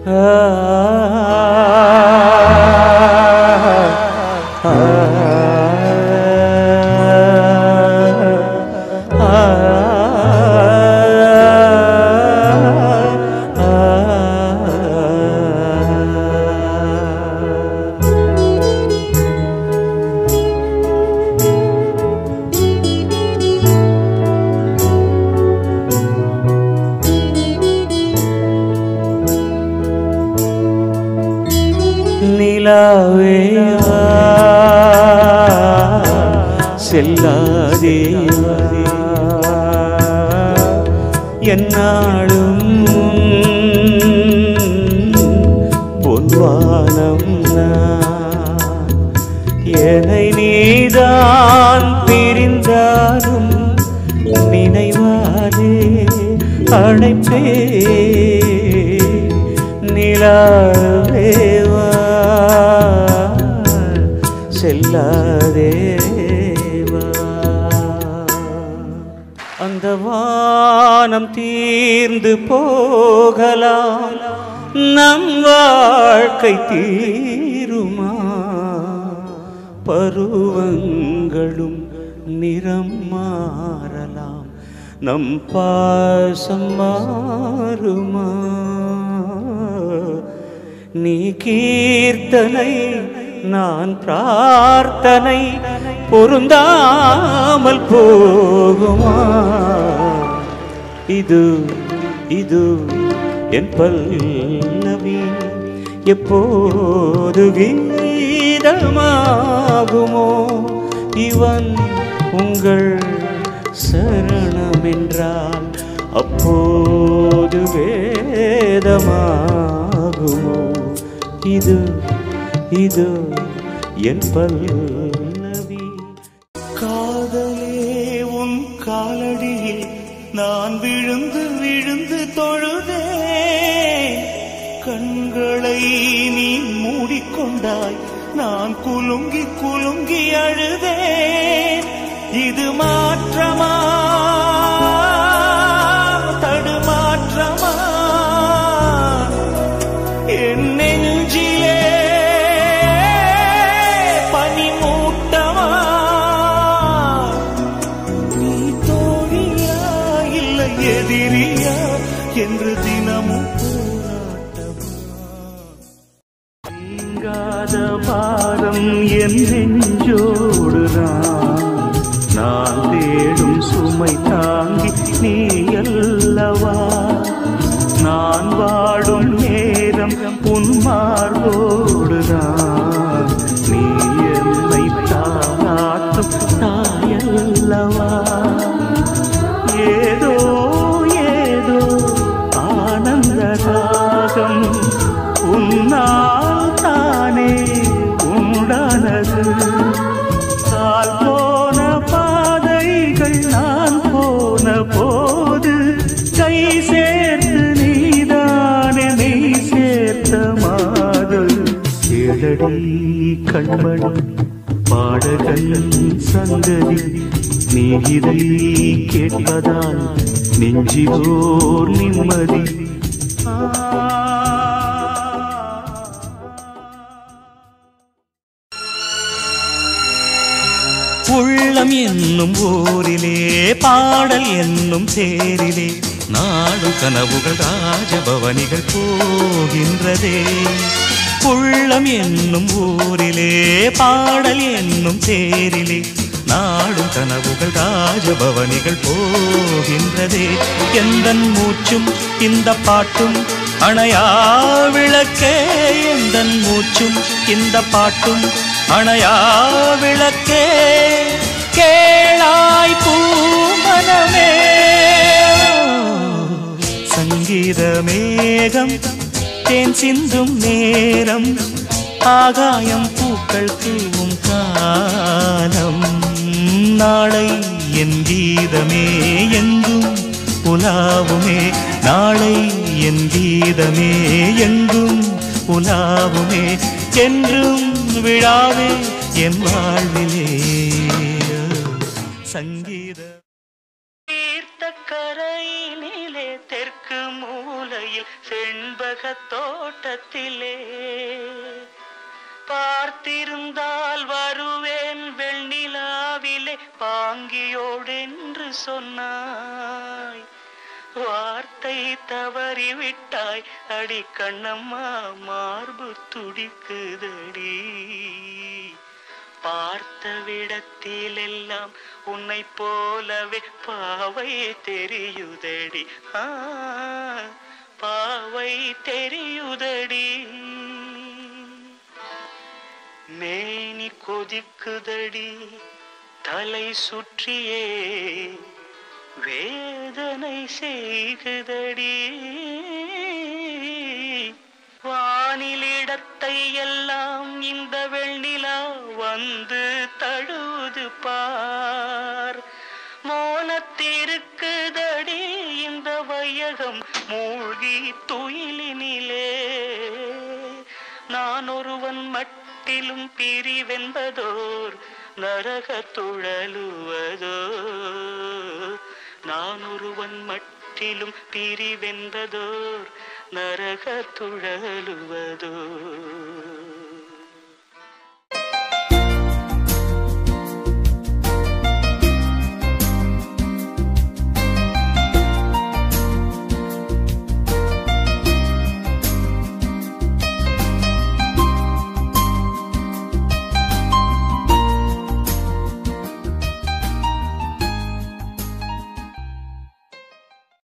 நிலாவேவா செல்லாதேவா என்னாலும் பொன்வானம் நான் என்னை நீதான் பிரிந்தாலும் நினைவாதே அழைப்பே நிலாவேவா செல்லாதேவா அந்த வானம் தீர்ந்து போகலாம் நம் வாழ்க்கை தீருமா பருவங்களும் நிறம் மாறலாம் நம் பாசம் மாறுமா நீ கீர்த்தனை நான் பிரார்த்தனை பொருந்தாமல் போகுமா இது இது என் பல்லவி எப்போது கீதமாகுமோ இவன் உங்கள் சரணமென்றால் அப்போது வேதமாகுமோ இது இது என் பல்லவி காதலே உன் காலடியில் நான் விழுந்து விழுந்து தொழுதே கண்களை நீ மூடிக்கொண்டாய் நான் குலுங்கி குலுங்கி அழுதேன் இது மாற்றமா தடுமாற்றமா என் நெஞ்சிலே பனிமூட்டமா நீ தோழியா இல்லை எதிரியா என்று தினமும் நீங்காத பாரம் என் நெஞ்சோடுதான் நான் தேடும் சுமை தாங்கி நீ அல்லவா நான் வாடும் நேரம் உன் மார்போடுதான் நீ என்னை தாளாட்டும் தாயல்லவா ஏதோ ஏதோ ஆனந்த ராகம் உன்னால் தானே உண்டானது கால் போன பாதைகள் நான் போன போது கை சேர்த்து நீதானே மெய் சேர்த்த மாதல் கேளடி கண்மணி பாடகன் சங்கதி நீ இதை கேட்பதால் நெஞ்சிலோர் நிம்மதி உள்ளம் என்னும் ஊரிலே பாடல் என்னும் தேரிலே நாடு கனவுகள் ராஜபவனிகள் போகின்றதே உள்ளம் என்னும் ஊரிலே பாடல் என்னும் தேரிலே நாடும் கனவுகள் ராஜபவனிகள் போகின்றதே எந்தன் மூச்சும் இந்த பாட்டும் அணையா விளக்கே எந்தன் மூச்சும் இந்த பாட்டும் அணையா விளக்கே கேளாய் பூமனமே சங்கீத மேகம் தேன் சிந்தும் நேரம் ஆகாயம் பூக்கள் தூவும் காலம் நாளை என் கீதமே எங்கும் உலாவுமே நாளை என் கீதமே எங்கும் உலாவுமே என்றும் விழாவே என் வாழ்விலே சங்கீத தீர்த்த கரையினிலே தெற்கு மூலையில் செண்பகத் தோட்டத்திலே பார்த்திருந்தால் வருவேன் வெண்ணிலாவிலே பாங்கியோடென்று சொன்னாய் வார்த்தை தவறிவிட்டாய் அடி கண்ணம்மா மார்பு துடிக்குதடி பார்த்த விடத்திலெல்லாம் உன்னை போலவே பாவை தெரியுதடி ஆ, பாவை தெரியுதடி மேனி கொதிக்குதடி தலை சுற்றியே வேதனை செய்குதடி வானிலிடத்தை எல்லாம் இந்த வெண்ணிலா வந்து தழுவுது பார் மோனத்திருக்குதடி இந்த வையகம் மூழ்கி துயிலினிலே நான் ஒருவன் மட்டிலும் பிரிவென்பதோர் நரக துழலுவதோ நான் ஒருவன் மட்டிலும் பிரிவென்பதோர் நரக துழலுவதோ